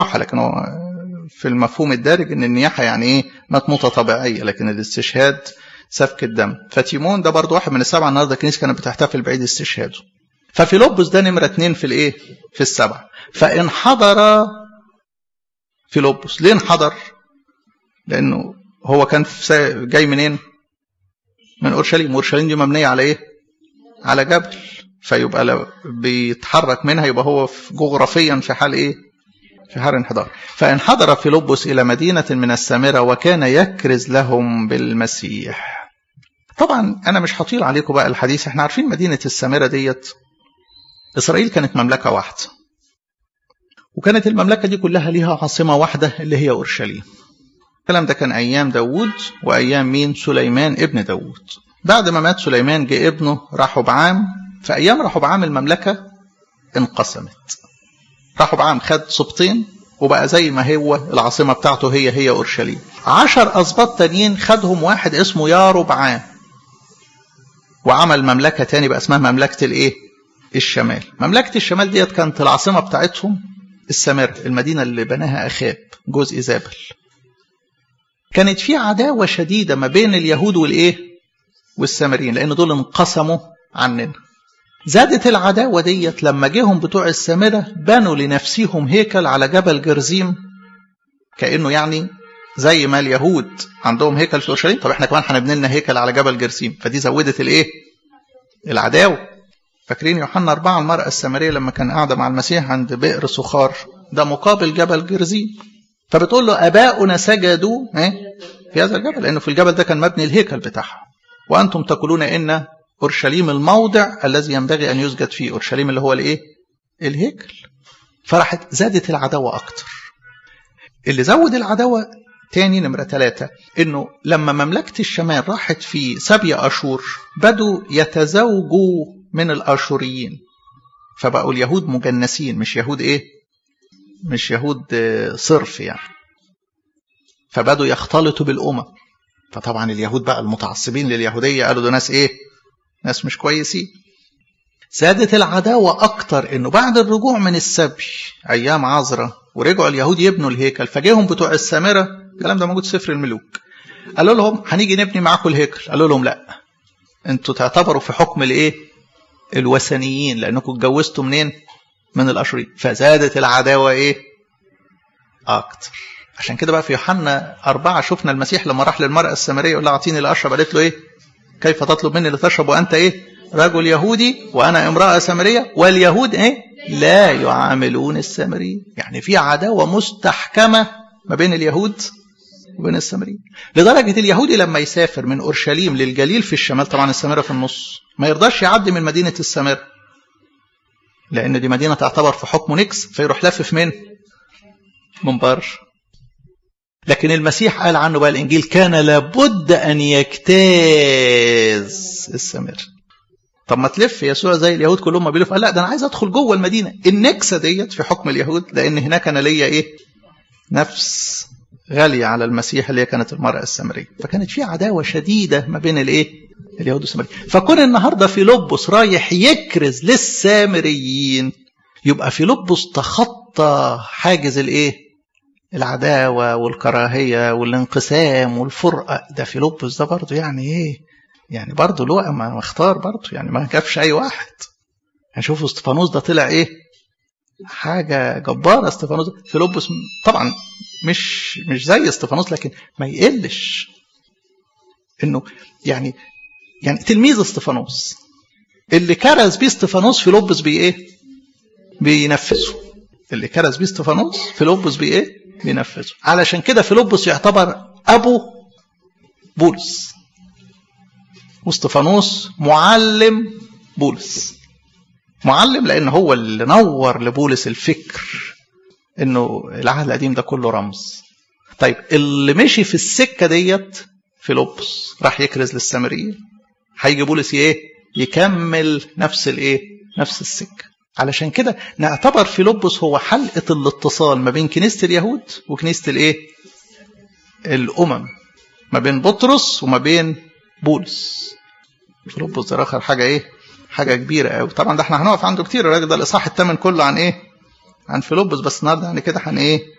لكن هو في المفهوم الدارج ان النياحه يعني ايه مات موته طبيعيه لكن الاستشهاد سفك الدم فتيمون ده برضه واحد من السبعه النهارده الكنيسه كانت بتحتفل بعيد استشهاده ففيلبس ده نمره اتنين في الايه في السبعه فان حضر فيلبس ليه انحدر لانه هو كان في جاي منين من اورشليم اورشليم دي مبنيه على ايه على جبل فيبقى لو بيتحرك منها يبقى هو في جغرافيا في حال ايه في حال انحدار فانحدر فيلبس الى مدينه من السامره وكان يكرز لهم بالمسيح طبعا انا مش هطيل عليكم بقى الحديث احنا عارفين مدينه السامره ديت اسرائيل كانت مملكه واحده وكانت المملكه دي كلها ليها عاصمه واحده اللي هي اورشليم الكلام ده كان ايام داوود وايام مين سليمان ابن داوود بعد ما مات سليمان جه ابنه رحبعام في ايام رحبعام المملكه انقسمت رحبعام خد سبطين وبقى زي ما هو العاصمه بتاعته هي هي اورشليم عشر اسباط تانيين خدهم واحد اسمه ياربعام وعمل مملكه تاني بقى اسمها مملكه الايه الشمال مملكه الشمال ديت كانت العاصمه بتاعتهم السامره المدينه اللي بناها اخاب جزء زابل كانت في عداوة شديدة ما بين اليهود والإيه؟ والسامريين لأن دول انقسموا عننا. زادت العداوة ديت لما جيهم بتوع السامرة بنوا لنفسهم هيكل على جبل جرزيم كأنه يعني زي ما اليهود عندهم هيكل في أورشليم طب احنا كمان هنبني لنا هيكل على جبل جرزيم فدي زودت الإيه؟ العداوة. فاكرين يوحنا أربعة المرأة السامرية لما كان قاعدة مع المسيح عند بئر سخار ده مقابل جبل جرزيم فبتقول له اباؤنا سجدوا في هذا الجبل لانه في الجبل ده كان مبني الهيكل بتاعهم وانتم تقولون ان اورشليم الموضع الذي ينبغي ان يسجد فيه اورشليم اللي هو الايه الهيكل فراحت زادت العداوه اكتر اللي زود العداوه تاني نمرة ثلاثة إنه لما مملكة الشمال راحت في سبي أشور بدوا يتزوجوا من الأشوريين فبقوا اليهود مجنسين مش يهود إيه؟ مش يهود صرف يعني فبدوا يختلطوا بالأمم فطبعا اليهود بقى المتعصبين لليهودية قالوا ده ناس إيه ناس مش كويسين زادت العداوة أكتر إنه بعد الرجوع من السبي أيام عذرة ورجعوا اليهود يبنوا الهيكل فجيهم بتوع السامرة الكلام ده موجود في سفر الملوك قالوا لهم هنيجي نبني معاكم الهيكل قالوا لهم لا انتوا تعتبروا في حكم الايه الوثنيين لانكم اتجوزتوا منين من الاشوريين فزادت العداوه ايه اكتر عشان كده بقى في يوحنا أربعة شفنا المسيح لما راح للمرأة السامرية يقول لها أعطيني لأشرب قالت له إيه كيف تطلب مني لتشرب وأنت إيه رجل يهودي وأنا امرأة سامرية واليهود إيه لا يعاملون السامريين يعني في عداوة مستحكمة ما بين اليهود وبين السامريين لدرجة اليهودي لما يسافر من أورشليم للجليل في الشمال طبعا السامرة في النص ما يرضاش يعدي من مدينة السامرة لأن دي مدينة تعتبر في حكم نكس فيروح لفف من من بر لكن المسيح قال عنه بقى الإنجيل كان لابد أن يجتاز السامرة طب ما تلف يسوع زي اليهود كلهم ما بيلف قال لا ده انا عايز ادخل جوه المدينه النكسه ديت في حكم اليهود لان هناك انا ليا ايه نفس غاليه على المسيح اللي هي كانت المراه السامريه فكانت في عداوه شديده ما بين الايه اليهود والسامريين فكون النهارده في لبس رايح يكرز للسامريين يبقى في لبس تخطى حاجز الايه العداوه والكراهيه والانقسام والفرقه ده في لبس ده برضه يعني ايه يعني برضه له ما اختار برضه يعني ما جابش اي واحد هنشوف يعني استفانوس ده طلع ايه حاجه جباره استفانوس فيلبس طبعا مش مش زي استفانوس لكن ما يقلش انه يعني يعني تلميذ استفانوس اللي كرز بيه استفانوس فيلبس بيه ايه بينفذه اللي كرز بيه استفانوس فيلبس بيه ايه بينفذه علشان كده فيلبس يعتبر ابو بولس واستفانوس معلم بولس معلم لان هو اللي نور لبولس الفكر انه العهد القديم ده كله رمز طيب اللي مشي في السكه ديت فيلبس راح يكرز للسامريين هيجي بولس ايه يكمل نفس الايه نفس السكه علشان كده نعتبر فيلبس هو حلقه الاتصال ما بين كنيسه اليهود وكنيسه الايه الامم ما بين بطرس وما بين بولس فيلبس ده اخر حاجه ايه حاجه كبيره قوي طبعا ده احنا هنقف عنده كتير الراجل ده الاصحاح الثامن كله عن ايه عن فيلبس بس النهارده يعني كده هن ايه